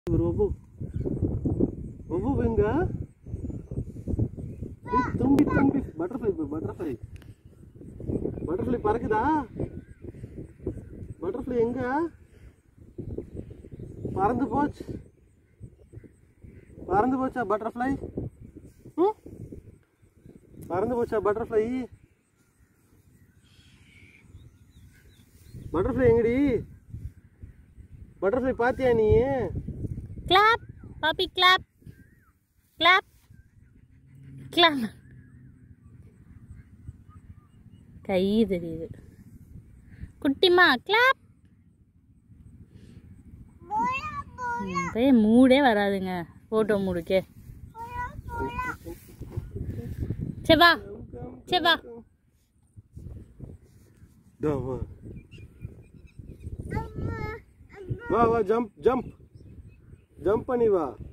ஒரு ஒவ்வொ ஒவ்வொ எங்க ஏய், தும்பி தும்பி பட்டர்ஃப்ளை பட்டர்ஃப்ளை பட்டர்ஃப்ளை பறக்குதா பட்டர்ஃப்ளை எங்க பறந்து போச்சு பறந்து போச்சா பட்டர்ஃப்ளை ம்? பறந்து போச்சா பட்டர்ஃப்ளை பட்டர்ஃப்ளை எங்கடி பட்டர்ஃப்ளை பாத்தியா நீ கிளாப் பாப்பி கிளாப் கிளாப் கிளாப் கை தெரியுது குட்டிமா கிளாப் போய் மூடே வராதுங்க ஃபோட்டோ மூடுக்கே சரி வா சரி வா தா, வா வா வா ஜம்ப் ஜம்ப் ஜம்ப் பண்ணி வா